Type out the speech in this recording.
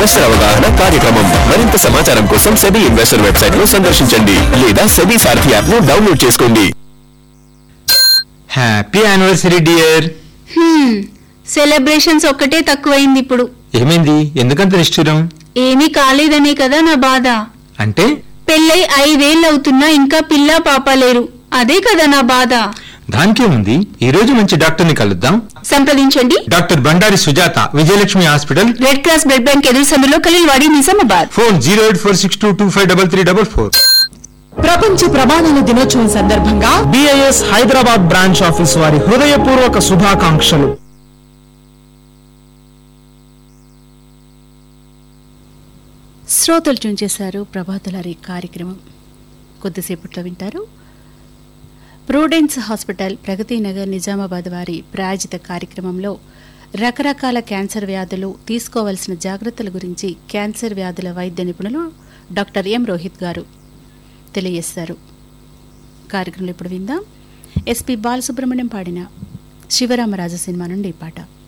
investor అవగాహన కార్యక్రమం మరింత సమాచారం కోసం సెబీ ఇన్వెస్టర్ వెబ్సైట్ ను సందర్శించండి లేదా సెబీ సారథి యాప్ ను డౌన్లోడ్ చేసుకోండి happy anniversary dear hmm, celebrations ఒక్కటే తక్కువైంది ఇప్పుడు ఏమైంది ఎందుకంత నిష్ఠురం ఏమీ కాలేదనే కదా నా బాధ అంటే పెళ్ళై ఐదేళ్ళు అవుతున్నా ఇంకా పిల్ల పాప లేరు అదే కదా నా బాధ దానికేముంది ఈ రోజు మంచి డాక్టర్ ని కలుద్దాం సంప్రదించండి doctor Bandari Sujatha Vijayalakshmi hospital red cross blood bank ఎదురు సందులో Kalilwadi Nizamabad phone zero eight four six two two five double three double four ప్రపంచ ప్రమాణాల దినోత్సవం సందర్భంగా బిఐఎస్ హైదరాబాద్ బ్రాంచ్ ఆఫీస్ వారి హృదయపూర్వక శుభాకాంక్షలు శ్రోతలు ట్యూన్ చేశారు ప్రభాతలరి కార్యక్రమం కొద్దిసేపట్లో వింటారు ప్రూడెన్స్ హాస్పిటల్ ప్రగతి నగర్ నిజామాబాద్ వారి ప్రాయోజిత కార్యక్రమంలో రకరకాల క్యాన్సర్ వ్యాధులు తీసుకోవాల్సిన జాగ్రత్తల గురించి క్యాన్సర్ వ్యాధుల వైద్య నిపుణులు డాక్టర్ ఎం రోహిత్ గారు తెలియజేస్తారు కార్యక్రమంలో ఇప్పుడు విందాం ఎస్పి బాలసుబ్రహ్మణ్యం పాడిన శివరామరాజు సినిమా నుండి ఈ పాట